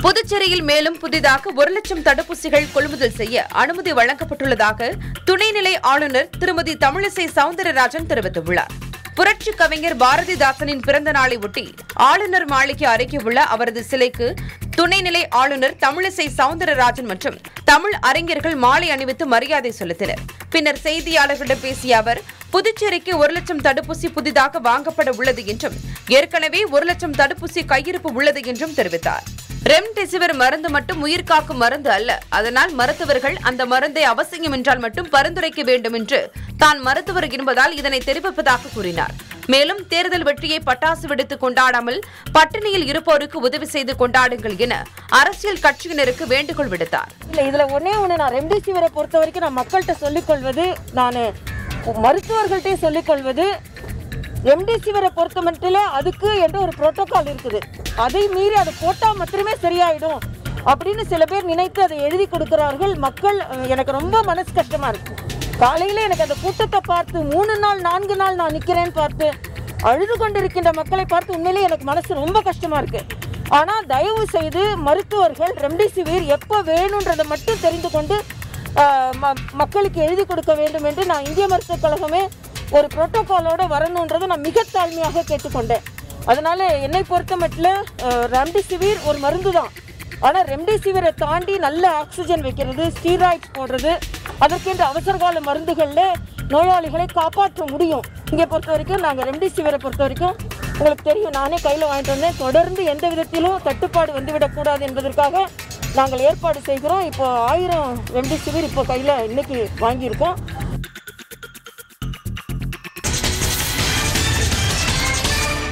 புதுச்சேரியில் மேலும் புதிதாக ஒரு லட்சம் தடுப்பூசிகள் கொள்முதல் செய்ய அனுமதி வழங்கப்பட்டுள்ளதாக துணைநிலை ஆளுநர் திருமதி தமிழிசை சவுந்தரராஜன் தெரிவித்துள்ளார் புரட்சி கவிஞர் பாரதிதாசனின் பிறந்த நாளை ஒட்டி ஆளுநர் மாளிகை அருகே உள்ள அவரது சிலைக்கு துணைநிலை ஆளுநர் தமிழிசை சவுந்தரராஜன் மற்றும் தமிழ் அறிஞர்கள் மாலை அணிவித்து மரியாதை செலுத்தினர் பின்னர் செய்தியாளர்களிடம் பேசிய அவர் புதுச்சேரிக்கு ஒரு லட்சம் தடுப்பூசி புதிதாக வாங்கப்பட உள்ளது என்றும் ஏற்கனவே ஒரு லட்சம் தடுப்பூசி கையிருப்பு உள்ளது என்றும் தெரிவித்தார் ரெம்டெசிவிர் மருந்து மட்டும் உயிர் காக்கும் மருந்து அல்ல அதனால் மருத்துவர்கள் அந்த மருந்தை அவசியம் என்றால் மட்டும் பரிந்துரைக்க வேண்டும் என்று தான் மருத்துவர் என்பதால் இதனை தெரிவிப்பதாக கூறினார் மேலும் தேர்தல் வெற்றியை பட்டாசு வெடித்து கொண்டாடாமல் பட்டினியில் இருப்போருக்கு உதவி செய்து கொண்டாடுங்கள் என அரசியல் கட்சியினருக்கு வேண்டுகோள் விடுத்தார் இல்ல இதுல ஒண்ணே ஒண்ணு நான் ரெம்டெசிவிரை பொறுத்த வரைக்கும் நான் மக்கள்கிட்ட சொல்லிக்கொள்வது நான் மருத்துவர்கள்ட்டே சொல்லிக்கொள்வது ரெம்டெசிவிரை பொறுத்த மட்டும் அதுக்கு என்ற ஒரு புரோட்டோகால் இருக்குது அதை மீறி அதை போட்டா மட்டுமே சரியாயிடும் அப்படின்னு சில பேர் நினைத்து அதை எழுதி கொடுக்கிறார்கள் மக்கள் அஹ், எனக்கு ரொம்ப மனசு கஷ்டமா இருக்கு காலையில எனக்கு அந்த கூட்டத்தை பார்த்து மூணு நாள் நான்கு நாள் நான் நிக்கிறேன்னு பார்த்து அழுது கொண்டிருக்கின்ற மக்களை பார்த்து உண்மையிலேயே எனக்கு மனசு ரொம்ப கஷ்டமா இருக்கு ஆனா தயவு செய்து மருத்துவர்கள் ரெம்டெசிவிர் எப்போ வேணுன்றதை மட்டும் தெரிந்து கொண்டு ஆஹ், ம- மக்களுக்கு எழுதி கொடுக்க வேண்டும் என்று நான் இந்திய மருத்துவக் கழகமே ஒரு புரோட்டோகாலோட வரணுன்றதை நான் மிக தாழ்மையாக கேட்டுக்கொண்டேன் அதனால என்னை பொறுத்த மட்டும் ரெம்டெசிவிர் ஒரு மருந்து தான் ஆனால் ரெம்டெசிவிரை தாண்டி நல்ல ஆக்சிஜன் வைக்கிறது ஸ்டீராய்ட்ஸ் போடுறது அதற்கென்று அவசரகால மருந்துகளில் நோயாளிகளை காப்பாற்ற முடியும் இங்கே பொறுத்த வரைக்கும் நாங்கள் ரெம்டெசிவிரை பொறுத்த வரைக்கும் உங்களுக்கு தெரியும் நானே கையில் வாங்கிட்டு வந்தேன் தொடர்ந்து எந்த விதத்திலும் தட்டுப்பாடு வந்துவிடக்கூடாது என்பதற்காக நாங்கள் ஏற்பாடு செய்கிறோம் இப்போ ஆயிரம் ரெம்டெசிவிர் இப்போ கையில் இன்னைக்கு வாங்கியிருக்கோம்